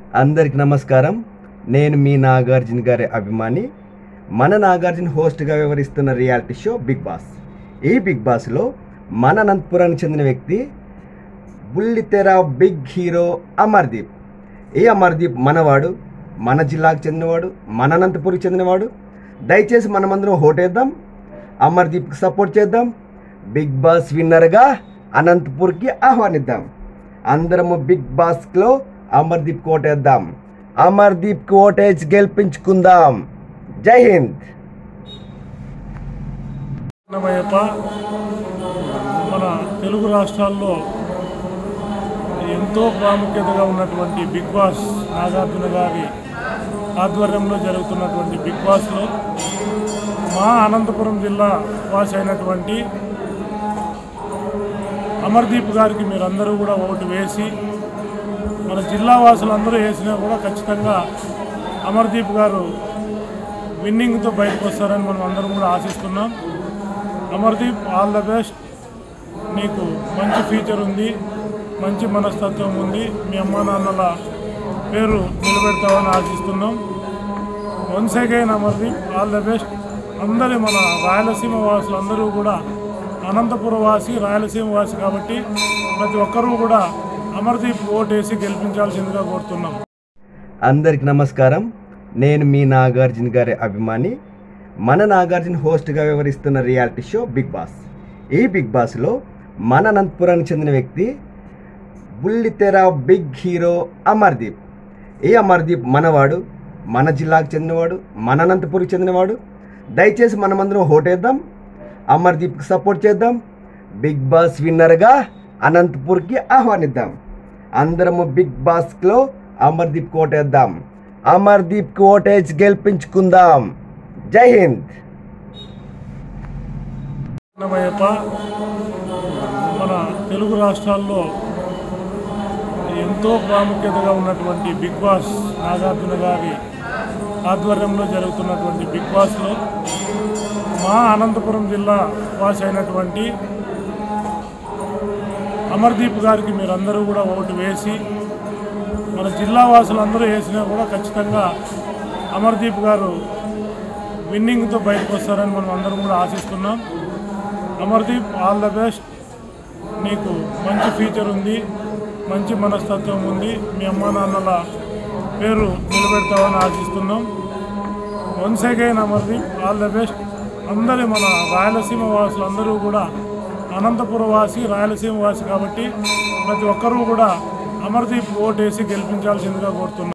అందరికి నమస్కారం నేను మీ నాగార్జున గారి అభిమాని మన నాగార్జున హోస్ట్గా వ్యవహరిస్తున్న రియాలిటీ షో బిగ్ బాస్ ఈ బిగ్ బాస్లో మన అనంతపురానికి చెందిన వ్యక్తి బుల్లితెర బిగ్ హీరో అమర్దీప్ ఈ అమర్దీప్ మనవాడు మన జిల్లాకు చెందినవాడు మన అనంతపురికి చెందినవాడు దయచేసి మనమందరం ఓటేద్దాం అమర్దీప్కి సపోర్ట్ చేద్దాం బిగ్ బాస్ విన్నర్గా అనంతపూర్కి ఆహ్వానిద్దాం అందరము బిగ్ బాస్లో అమర్దీప్ ఓటేద్దాం అమర్దీప్కి ఓటేసి గెలిపించుకుందాం జై హింద్ అన్నమయ్యప్ప మన తెలుగు రాష్ట్రాల్లో ఎంతో ప్రాముఖ్యతగా ఉన్నటువంటి బిగ్ బాస్ నాగార్జున గారి ఆధ్వర్యంలో జరుగుతున్నటువంటి బిగ్ బాస్లో మా అనంతపురం జిల్లా వాసి అయినటువంటి అమర్దీప్ గారికి మీరందరూ కూడా ఓటు వేసి మన జిల్లా వాసులందరూ వేసినా కూడా ఖచ్చితంగా అమర్దీప్ గారు విన్నింగ్తో బయటకు వస్తారని మనం అందరం కూడా ఆశిస్తున్నాం అమర్దీప్ ఆల్ ద బెస్ట్ నీకు మంచి ఫ్యూచర్ ఉంది మంచి మనస్తత్వం ఉంది మీ అమ్మా నాన్నల పేరు నిలబెడతామని ఆశిస్తున్నాం once again Amardeep all the best అందరి మన రాయలసీమ వాసులు అందరూ కూడా అనంతపుర వాసి రాయలసీమ వాసి కాబట్టి ప్రతి ఒక్కరూ కూడా అమర్దీప్ ఓటేసి గెలిపించాల్సిందిగా కోరుతున్నాం అందరికి నమస్కారం నేను మీ నాగార్జున గారి అభిమాని మన నాగార్జున హోస్ట్గా వ్యవహరిస్తున్న రియాలిటీ షో బిగ్ బాస్ ఈ బిగ్ బాస్లో మన అనంతపురానికి చెందిన వ్యక్తి బుల్లితెర బిగ్ హీరో అమర్దీప్ ఈ అమర్దీప్ మనవాడు మన జిల్లాకు చెందినవాడు మన అనంతపూర్కి చెందినవాడు దయచేసి మనమందరం ఓటేద్దాం అమర్దీప్కి సపోర్ట్ చేద్దాం బిగ్ బాస్ విన్నర్గా అనంతపూర్కి ఆహ్వానిద్దాం అందరము బిగ్ బాస్లో అమర్దీప్కి ఓటేద్దాం అమర్దీప్కి ఓటేసి గెలిపించుకుందాం జై హింద్ అన్నమయ్యప్ప మన తెలుగు రాష్ట్రాల్లో ఎంతో ప్రాముఖ్యతగా ఉన్నటువంటి బిగ్ బాస్ నాగార్జున గారి ఆధ్వర్యంలో జరుగుతున్నటువంటి బిగ్ బాస్లో మా అనంతపురం జిల్లా వాసి అయినటువంటి అమర్దీప్ గారికి మీరందరూ కూడా ఓటు వేసి మన జిల్లా వాసులందరూ వేసినా కూడా ఖచ్చితంగా అమర్దీప్ గారు విన్నింగ్తో బయటకు వస్తారని మనం అందరం కూడా ఆశిస్తున్నాం అమర్దీప్ ఆల్ ద బెస్ట్ నీకు మంచి ఫ్యూచర్ ఉంది మంచి మనస్తత్వం ఉంది మీ అమ్మా నాన్నల పేరు నిలబెడతామని ఆశిస్తున్నాం once again Amardeep all the best అందరి మన రాయలసీమ వాసులు అందరూ కూడా అనంతపుర వాసి రాయలసీమ వాసి కాబట్టి ప్రతి ఒక్కరూ కూడా అమర్దీప్ ఓటేసి గెలిపించాల్సిందిగా కోరుతున్నాం